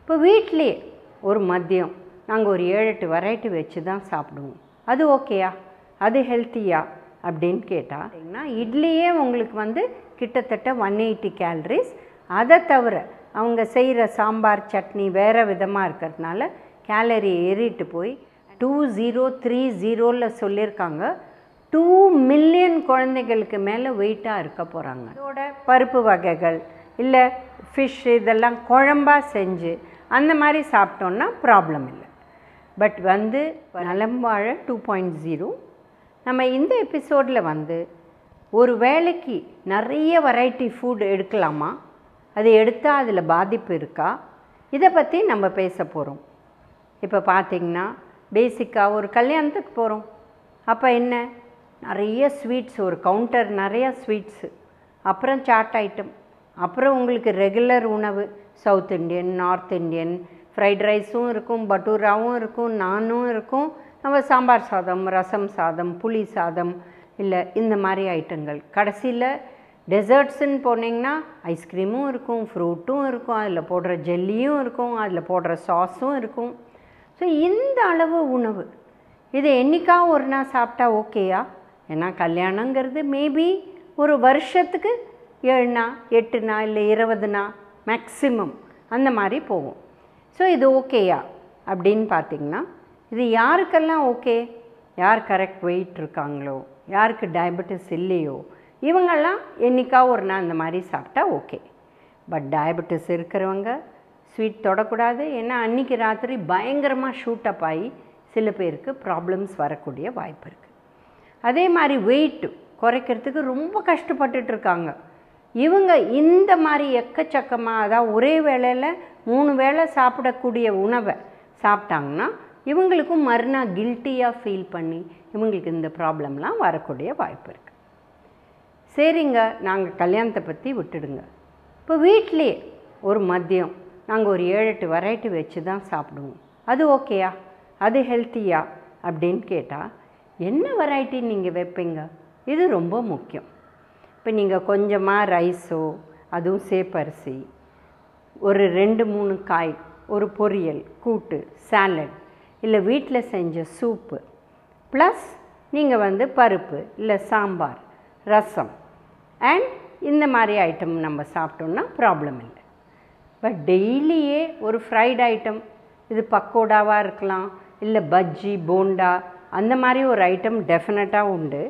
இப்போ வீட்டிலேயே ஒரு மதியம் நாங்கள் ஒரு ஏழு எட்டு வெரைட்டி வச்சு தான் சாப்பிடுவோம் அது ஓகேயா அது ஹெல்த்தியா அப்படின்னு கேட்டால் இட்லியே உங்களுக்கு வந்து கிட்டத்தட்ட ஒன் எயிட்டி கேலரிஸ் அதை தவிர அவங்க செய்கிற சாம்பார் சட்னி வேறு விதமாக இருக்கிறதுனால கேலரி ஏறிட்டு போய் டூ ஜீரோ த்ரீ ஜீரோவில் சொல்லியிருக்காங்க டூ மில்லியன் குழந்தைகளுக்கு மேலே வெயிட்டாக இருக்க போகிறாங்க அதோட பருப்பு வகைகள் இல்லை ஃபிஷ் இதெல்லாம் குழம்பா செஞ்சு அந்த மாதிரி சாப்பிட்டோன்னா ப்ராப்ளம் இல்லை பட் வந்து நலம் வாழ டூ பாயிண்ட் ஜீரோ நம்ம இந்த எபிசோடில் வந்து ஒரு வேளைக்கு நிறைய வெரைட்டி ஃபுட் எடுக்கலாமா அது எடுத்தால் அதில் பாதிப்பு இருக்கா இதை பற்றி நம்ம பேச போகிறோம் இப்போ பார்த்தீங்கன்னா பேசிக்காக ஒரு கல்யாணத்துக்கு போகிறோம் அப்போ என்ன நிறைய ஸ்வீட்ஸ் ஒரு கவுண்டர் நிறைய ஸ்வீட்ஸு அப்புறம் சாட் ஐட்டம் அப்புறம் உங்களுக்கு ரெகுலர் உணவு south Indian north Indian fried ரைஸும் இருக்கும் பட்டூராவும் இருக்கும் நானும் இருக்கும் நம்ம சாம்பார் சாதம் ரசம் சாதம் புளி சாதம் இல்லை இந்த மாதிரி ஐட்டங்கள் கடைசியில் டெசர்ட்ஸுன்னு போனீங்கன்னா ஐஸ்கிரீமும் இருக்கும் ஃப்ரூட்டும் இருக்கும் அதில் போடுற ஜெல்லியும் இருக்கும் அதில் போடுற சாஸும் இருக்கும் ஸோ இந்த அளவு உணவு இது என்னைக்கா ஒரு நாள் சாப்பிட்டா ஓகேயா ஏன்னா கல்யாணங்கிறது மேபி ஒரு வருஷத்துக்கு ஏழுனா எட்டுனா இல்லை இருபதுனா மேக்ஸிமம் அந்த மாதிரி போகும் ஸோ இது ஓகேயா அப்படின்னு பார்த்தீங்கன்னா இது யாருக்கெல்லாம் ஓகே யார் கரெக்ட் வெயிட் இருக்காங்களோ யாருக்கு டயபெட்டிஸ் இல்லையோ இவங்கெல்லாம் என்னைக்கா ஒரு நாள் இந்த மாதிரி சாப்பிட்டா ஓகே பட் டயபெட்டிஸ் இருக்கிறவங்க ஸ்வீட் தொடக்கூடாது ஏன்னா அன்றைக்கி ராத்திரி பயங்கரமாக ஷூட் அப் ஆகி சில பேருக்கு ப்ராப்ளம்ஸ் வரக்கூடிய வாய்ப்பு இருக்குது அதே மாதிரி வெயிட் குறைக்கிறதுக்கு ரொம்ப கஷ்டப்பட்டுட்டு இருக்காங்க இவங்க இந்த மாதிரி எக்கச்சக்கமாக அதாவது ஒரே வேளையில் மூணு வேளை சாப்பிடக்கூடிய உணவை சாப்பிட்டாங்கன்னா இவங்களுக்கும் மறுநாள் கில்ட்டியாக ஃபீல் பண்ணி இவங்களுக்கு இந்த ப்ராப்ளம்லாம் வரக்கூடிய வாய்ப்பு இருக்குது சரிங்க நாங்கள் கல்யாணத்தை பற்றி விட்டுடுங்க இப்போ வீட்டிலேயே ஒரு மதியம் நாங்கள் ஒரு ஏழு எட்டு வெரைட்டி வச்சு தான் சாப்பிடுவோம் அது ஓகேயா அது ஹெல்த்தியா அப்படின்னு கேட்டால் என்ன வெரைட்டி நீங்கள் வைப்பீங்க இது ரொம்ப முக்கியம் இப்போ நீங்கள் கொஞ்சமாக ரைஸோ அதுவும் சேப்பரிசி ஒரு ரெண்டு மூணு காய் ஒரு பொரியல் கூட்டு சாலட் இல்லை வீட்டில் செஞ்ச சூப்பு ப்ளஸ் நீங்கள் வந்து பருப்பு இல்லை சாம்பார் ரசம் அண்ட் இந்த மாதிரி ஐட்டம் நம்ம சாப்பிட்டோம்னா ப்ராப்ளம் இல்லை பட் டெய்லியே ஒரு ஃப்ரைட் ஐட்டம் இது பக்கோடாவாக இருக்கலாம் இல்லை பஜ்ஜி போண்டா அந்த மாதிரி ஒரு ஐட்டம் டெஃபினட்டாக உண்டு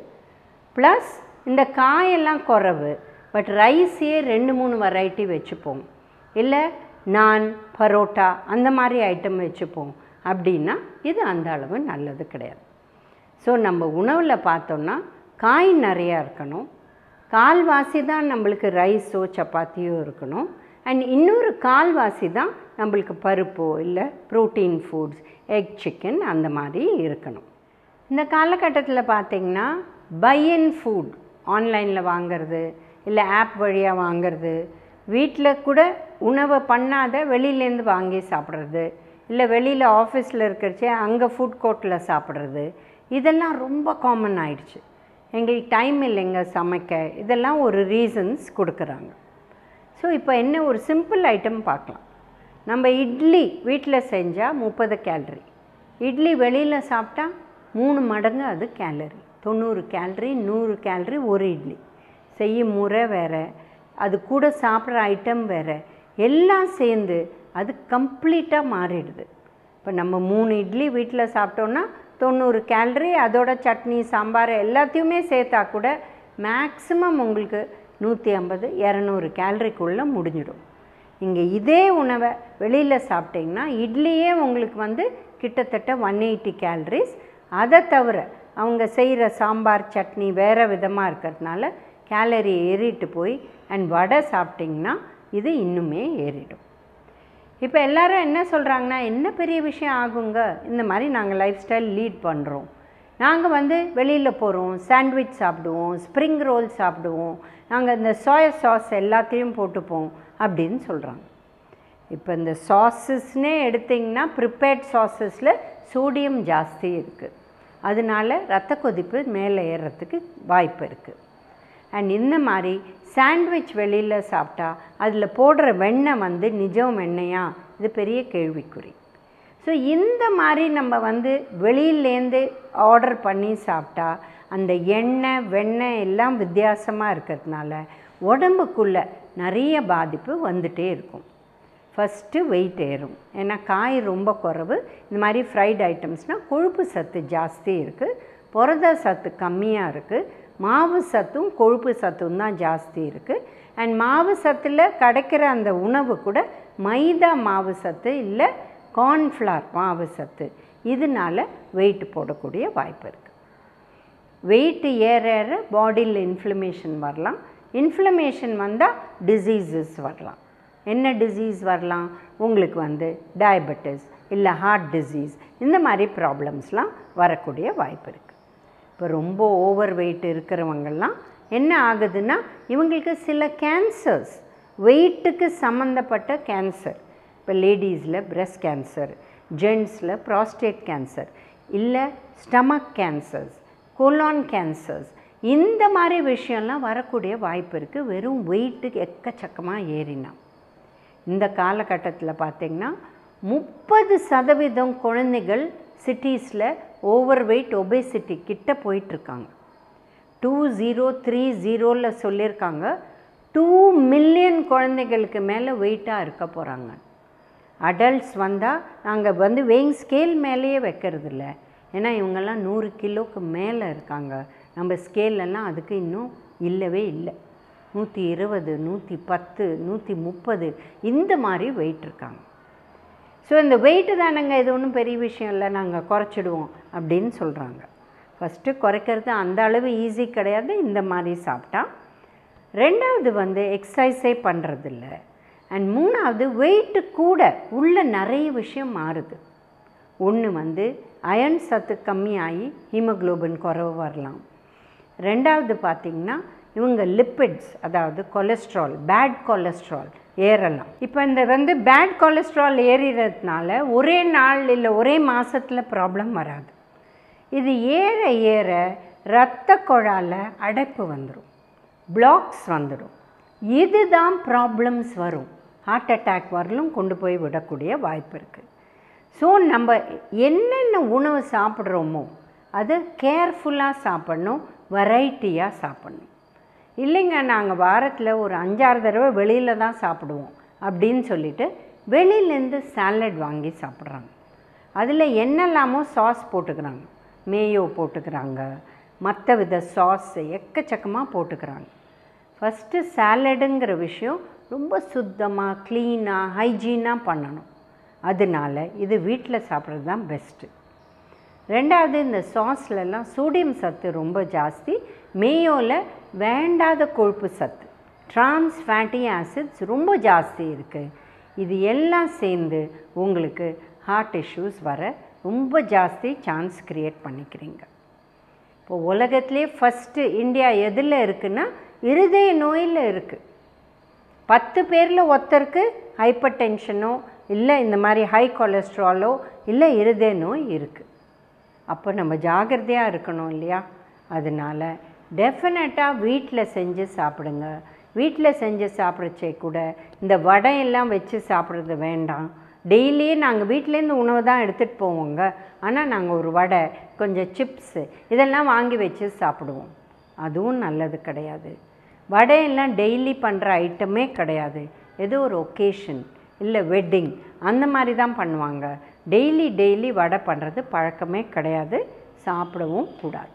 ப்ளஸ் இந்த காயெல்லாம் குறைவு பட் ரைஸே ரெண்டு மூணு வெரைட்டி வச்சுப்போம் இல்லை நான் பரோட்டா அந்த மாதிரி ஐட்டம் வச்சுப்போம் அப்படின்னா இது அந்த அளவு நல்லது கிடையாது ஸோ நம்ம உணவில் பார்த்தோன்னா காய் நிறையா இருக்கணும் கால்வாசி தான் நம்மளுக்கு ரைஸோ சப்பாத்தியோ இருக்கணும் அண்ட் இன்னொரு கால்வாசி தான் நம்மளுக்கு பருப்போ இல்லை ப்ரோட்டீன் ஃபுட்ஸ் எக் சிக்கன் அந்த மாதிரி இருக்கணும் இந்த காலகட்டத்தில் பார்த்திங்கன்னா பை அண்ட் ஃபுட் ஆன்லைனில் வாங்கிறது இல்லை ஆப் வழியாக வாங்கிறது வீட்டில் கூட உணவை பண்ணாத வெளியிலேருந்து வாங்கி சாப்பிட்றது இல்லை வெளியில் ஆஃபீஸில் இருக்கிறச்சே அங்கே ஃபுட் கோர்ட்டில் சாப்பிட்றது இதெல்லாம் ரொம்ப காமன் ஆயிடுச்சு எங்களுக்கு டைம் இல்லைங்க சமைக்க இதெல்லாம் ஒரு ரீசன்ஸ் கொடுக்குறாங்க ஸோ இப்போ என்ன ஒரு சிம்பிள் ஐட்டம் பார்க்கலாம் நம்ம இட்லி வீட்டில் செஞ்சால் முப்பது கேலரி இட்லி வெளியில் சாப்பிட்டா மூணு மடங்கு அது கேலரி தொண்ணூறு கேலரி நூறு கேலரி ஒரு இட்லி செய்யும் முறை வேறு அது கூட சாப்பிட்ற ஐட்டம் வேறு எல்லாம் சேர்ந்து அது கம்ப்ளீட்டாக மாறிடுது இப்போ நம்ம மூணு இட்லி வீட்டில் சாப்பிட்டோன்னா தொண்ணூறு கேலரி அதோட சட்னி சாம்பார் எல்லாத்தையுமே சேர்த்தா கூட மேக்ஸிமம் உங்களுக்கு நூற்றி ஐம்பது இரநூறு கேலரிக்குள்ளே முடிஞ்சிடும் இங்கே இதே உணவை வெளியில் சாப்பிட்டிங்கன்னா இட்லியே உங்களுக்கு வந்து கிட்டத்தட்ட ஒன் எயிட்டி கேலரிஸ் அதை தவிர அவங்க செய்கிற சாம்பார் சட்னி வேறு விதமாக இருக்கிறதுனால கேலரி ஏறிட்டு போய் அண்ட் வடை சாப்பிட்டிங்கன்னா இது இன்னுமே ஏறிடும் இப்போ எல்லாரும் என்ன சொல்கிறாங்கன்னா என்ன பெரிய விஷயம் ஆகுங்க இந்த மாதிரி நாங்கள் லைஃப் ஸ்டைல் லீட் பண்ணுறோம் நாங்கள் வந்து வெளியில் போகிறோம் சாண்ட்விச் சாப்பிடுவோம் ஸ்ப்ரிங் ரோல் சாப்பிடுவோம் நாங்கள் இந்த சோயா சாஸ் எல்லாத்தையும் போட்டுப்போம் அப்படின்னு சொல்கிறாங்க இப்போ இந்த சாஸஸ்னே எடுத்திங்கன்னா ப்ரிப்பேர்ட் சாஸஸில் சோடியம் ஜாஸ்தி இருக்குது அதனால ரத்த கொதிப்பு மேலே ஏறுறதுக்கு வாய்ப்பு இருக்குது அண்ட் இந்த மாதிரி சாண்ட்விச் வெளியில் சாப்பிட்டா அதில் போடுற வெண்ணெய் வந்து நிஜம் வெண்ணெயா இது பெரிய கேள்விக்குறி ஸோ இந்த மாதிரி நம்ம வந்து வெளியிலேருந்து ஆர்டர் பண்ணி சாப்பிட்டா அந்த எண்ணெய் வெண்ணெய் எல்லாம் வித்தியாசமாக இருக்கிறதுனால உடம்புக்குள்ளே நிறைய பாதிப்பு வந்துட்டே இருக்கும் ஃபஸ்ட்டு வெயிட் ஏறும் ஏன்னா காய் ரொம்ப குறைவு இந்த மாதிரி ஃப்ரைட் ஐட்டம்ஸ்னால் கொழுப்பு சத்து ஜாஸ்தி இருக்குது புரத சத்து கம்மியாக இருக்குது மாவு சத்தும் கொழுப்பு சத்தும் தான் ஜாஸ்தி இருக்குது அண்ட் மாவு சத்தில் கிடைக்கிற அந்த உணவு கூட மைதா மாவு சத்து இல்லை கார்ன்ஃப்ளவர் மாவு சத்து இதனால வெயிட் போடக்கூடிய வாய்ப்பு இருக்குது வெயிட் ஏற ஏற பாடியில் இன்ஃப்ளமேஷன் வரலாம் இன்ஃப்ளமேஷன் வந்தால் டிசீசஸ் வரலாம் என்ன டிசீஸ் வரலாம் உங்களுக்கு வந்து டயபெட்டிஸ் இல்லை ஹார்ட் டிசீஸ் இந்த மாதிரி ப்ராப்ளம்ஸ்லாம் வரக்கூடிய வாய்ப்பு இருக்குது இப்போ ரொம்ப ஓவர் வெயிட் இருக்கிறவங்கெல்லாம் என்ன ஆகுதுன்னா இவங்களுக்கு சில கேன்சர்ஸ் வெயிட்டுக்கு சம்மந்தப்பட்ட கேன்சர் இப்போ லேடிஸில் பிரெஸ்ட் கேன்சர் ஜென்ட்ஸில் ப்ராஸ்டேட் கேன்சர் இல்லை ஸ்டமக் கேன்சர்ஸ் கொலான் கேன்சர்ஸ் இந்த மாதிரி விஷயம்லாம் வரக்கூடிய வாய்ப்பு இருக்குது வெறும் வெயிட்டுக்கு எக்கச்சக்கமாக ஏறினா இந்த காலகட்டத்தில் பார்த்திங்கன்னா முப்பது சதவீதம் குழந்தைகள் சிட்டிஸில் ஓவர் வெயிட் ஒபேசிட்டி கிட்ட போயிட்டுருக்காங்க டூ ஜீரோ த்ரீ ஜீரோவில் சொல்லியிருக்காங்க டூ மில்லியன் குழந்தைகளுக்கு மேலே வெயிட்டாக இருக்க போகிறாங்க அடல்ட்ஸ் வந்தால் நாங்கள் வந்து வெயிங் ஸ்கேல் மேலேயே வைக்கிறதில்ல ஏன்னா இவங்கெல்லாம் நூறு கிலோவுக்கு மேலே இருக்காங்க நம்ம ஸ்கேலெல்லாம் அதுக்கு இன்னும் இல்லவே இல்லை நூற்றி இருபது நூற்றி பத்து நூற்றி முப்பது இந்த மாதிரி வெயிட் இருக்காங்க ஸோ இந்த வெயிட்டு தானங்க இது ஒன்றும் பெரிய விஷயம் இல்லை நாங்கள் குறைச்சிடுவோம் அப்படின்னு சொல்கிறாங்க ஃபஸ்ட்டு குறைக்கிறது அந்த அளவு ஈஸி கிடையாது இந்த மாதிரி சாப்பிட்டா ரெண்டாவது வந்து எக்ஸசைஸே பண்ணுறதில்ல அண்ட் மூணாவது வெயிட்டு கூட உள்ள நிறைய விஷயம் மாறுது ஒன்று வந்து அயன் சத்து கம்மியாகி ஹீமோக்ளோபின் குறைவு வரலாம் ரெண்டாவது பார்த்திங்கன்னா இவங்க லிப்பிட்ஸ் அதாவது கொலஸ்ட்ரால் பேட் கொலஸ்ட்ரால் ஏறலாம் இப்போ இந்த வந்து பேட் கொலஸ்ட்ரால் ஏறிறதுனால ஒரே நாள் இல்லை ஒரே மாதத்தில் ப்ராப்ளம் வராது இது ஏற ஏற இரத்த குழால அடைப்பு வந்துடும் பிளாக்ஸ் வந்துடும் இதுதான் ப்ராப்ளம்ஸ் வரும் ஹார்ட் அட்டாக் வரலும் கொண்டு போய் விடக்கூடிய வாய்ப்பு இருக்குது ஸோ நம்ம என்னென்ன உணவு சாப்பிட்றோமோ அதை கேர்ஃபுல்லாக சாப்பிட்ணும் வெரைட்டியாக சாப்பிட்ணும் இல்லைங்க நாங்கள் வாரத்தில் ஒரு அஞ்சாறு தடவை வெளியில் தான் சாப்பிடுவோம் அப்படின்னு சொல்லிட்டு வெளியிலேருந்து சாலட் வாங்கி சாப்பிட்றாங்க அதில் என்னெல்லாமோ சாஸ் போட்டுக்கிறாங்க மேயோ போட்டுக்கிறாங்க மற்ற வித சாஸ் எக்கச்சக்கமாக போட்டுக்கிறாங்க ஃபஸ்ட்டு சாலடுங்கிற விஷயம் ரொம்ப சுத்தமாக க்ளீனாக ஹைஜீனாக பண்ணணும் அதனால இது வீட்டில் சாப்பிட்றது தான் பெஸ்ட்டு ரெண்டாவது இந்த சாஸ்லலாம் சோடியம் சத்து ரொம்ப ஜாஸ்தி மேயோவில் வேண்டாத கொழுப்பு சத்து ட்ரான்ஸ் ஃபேட்டி ஆசிட்ஸ் ரொம்ப ஜாஸ்தி இருக்குது இது எல்லாம் சேர்ந்து உங்களுக்கு ஹார்ட் இஷ்யூஸ் வர ரொம்ப ஜாஸ்தி சான்ஸ் க்ரியேட் பண்ணிக்கிறீங்க இப்போ உலகத்திலே ஃபஸ்ட்டு இந்தியா எதில் இருக்குன்னா இருதய நோயில் இருக்குது பத்து பேரில் ஒருத்தருக்கு ஹைப்பர் டென்ஷனோ இல்லை இந்த மாதிரி ஹை கொலஸ்ட்ராலோ இல்லை இருதய நோய் இருக்குது அப்போ நம்ம ஜாகிரதையாக இருக்கணும் இல்லையா அதனால் டெஃபினட்டாக வீட்டில் செஞ்சு சாப்பிடுங்க வீட்டில் செஞ்சு சாப்பிட்றச்சே கூட இந்த வடையெல்லாம் வச்சு சாப்பிட்றது வேண்டாம் டெய்லியே நாங்கள் வீட்டிலேருந்து உணவு தான் எடுத்துகிட்டு போவோங்க ஆனால் நாங்கள் ஒரு வடை கொஞ்சம் சிப்ஸு இதெல்லாம் வாங்கி வச்சு சாப்பிடுவோம் அதுவும் நல்லது கிடையாது வடையெல்லாம் டெய்லி பண்ணுற ஐட்டமே கிடையாது ஏதோ ஒரு ஒகேஷன் இல்லை வெட்டிங் அந்த மாதிரி தான் பண்ணுவாங்க டெய்லி டெய்லி வடை பண்ணுறது பழக்கமே கிடையாது சாப்பிடவும் கூடாது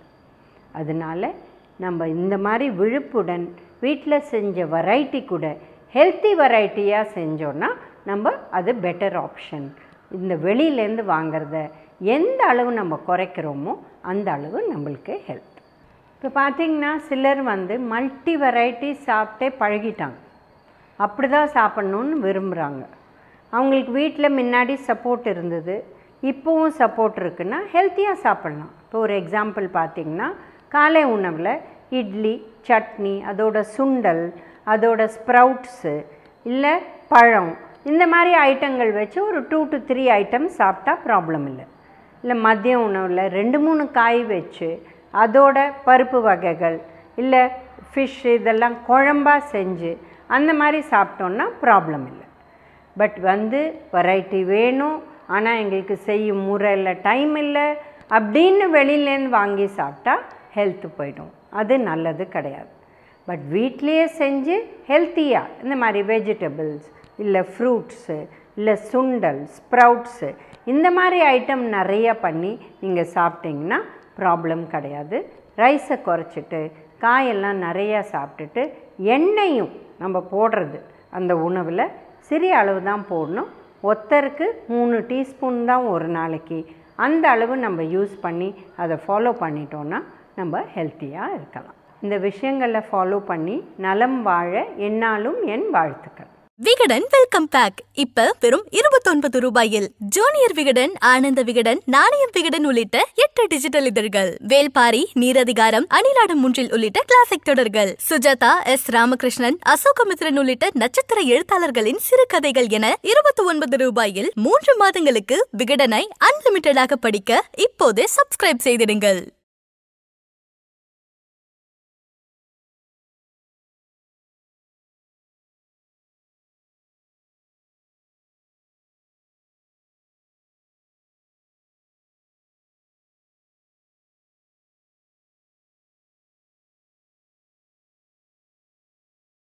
அதனால் நம்ம இந்த மாதிரி விழுப்புடன் வீட்டில் செஞ்ச வெரைட்டி கூட ஹெல்த்தி வெரைட்டியாக செஞ்சோன்னா நம்ம அது பெட்டர் ஆப்ஷன் இந்த வெளியிலேருந்து வாங்குறத எந்த அளவு நம்ம குறைக்கிறோமோ அந்த அளவு நம்மளுக்கு ஹெல்த் இப்போ பார்த்திங்கன்னா சிலர் வந்து மல்டி வெரைட்டி சாப்பிட்டே பழகிட்டாங்க அப்படி தான் சாப்பிட்ணுன்னு விரும்புகிறாங்க அவங்களுக்கு வீட்டில் முன்னாடி சப்போர்ட் இருந்தது இப்போவும் சப்போர்ட் இருக்குன்னா ஹெல்த்தியாக சாப்பிட்லாம் இப்போ ஒரு எக்ஸாம்பிள் பார்த்திங்கன்னா காலை உணவில் இட்லி சட்னி அதோட சுண்டல் அதோட ஸ்ப்ரவுட்ஸு இல்லை பழம் இந்த மாதிரி ஐட்டங்கள் வச்சு ஒரு டூ டு த்ரீ ஐட்டம் சாப்பிட்டா ப்ராப்ளம் இல்லை இல்லை மதிய உணவில் ரெண்டு மூணு காய் வச்சு அதோட பருப்பு வகைகள் இல்லை ஃபிஷ் இதெல்லாம் குழம்பாக செஞ்சு அந்த மாதிரி சாப்பிட்டோன்னா ப்ராப்ளம் இல்லை பட் வந்து வெரைட்டி வேணும் ஆனால் எங்களுக்கு செய்யும் முறை இல்லை டைம் இல்லை அப்படின்னு வெளியிலேருந்து வாங்கி சாப்பிட்டா ஹெல்த்து போயிடும் அது நல்லது கிடையாது பட் வீட்லேயே செஞ்சு ஹெல்த்தியாக இந்த மாதிரி வெஜிடபிள்ஸ் இல்லை ஃப்ரூட்ஸு இல்லை சுண்டல் ஸ்ப்ரவுட்ஸு இந்த மாதிரி ஐட்டம் நிறைய பண்ணி நீங்கள் சாப்பிட்டீங்கன்னா ப்ராப்ளம் கிடையாது ரைஸை குறைச்சிட்டு காயெல்லாம் நிறையா சாப்பிட்டுட்டு எண்ணெயும் நம்ம போடுறது அந்த உணவில் சிறிய அளவு தான் போடணும் ஒத்தருக்கு மூணு டீஸ்பூன் தான் ஒரு நாளைக்கு அந்த அளவு நம்ம யூஸ் பண்ணி அதை ஃபாலோ பண்ணிட்டோன்னா நம்ம ஹெல்த்தியாக இருக்கலாம் இந்த விஷயங்களை ஃபாலோ பண்ணி நலம் வாழ என்னாலும் என் வாழ்த்துக்கள் விகடன் வெல்கம் பேக் இப்ப வெறும் இருபத்தொன்பது ரூபாயில் ஜூனியர் விகடன் ஆனந்த விகடன் நாணயம் விகடன் உள்ளிட்ட எட்டு டிஜிட்டல் இதழ்கள் வேல்பாரி நீரதிகாரம் அணிலாடும் முன்றில் உள்ளிட்ட கிளாசிக் தொடர்கள் சுஜாதா எஸ் ராமகிருஷ்ணன் அசோகமித்ரன் உள்ளிட்ட நட்சத்திர எழுத்தாளர்களின் சிறுகதைகள் என இருபத்தி ஒன்பது ரூபாயில் மூன்று மாதங்களுக்கு விகடனை அன்லிமிட்டடாக படிக்க இப்போதே சப்ஸ்கிரைப் செய்திடுங்கள்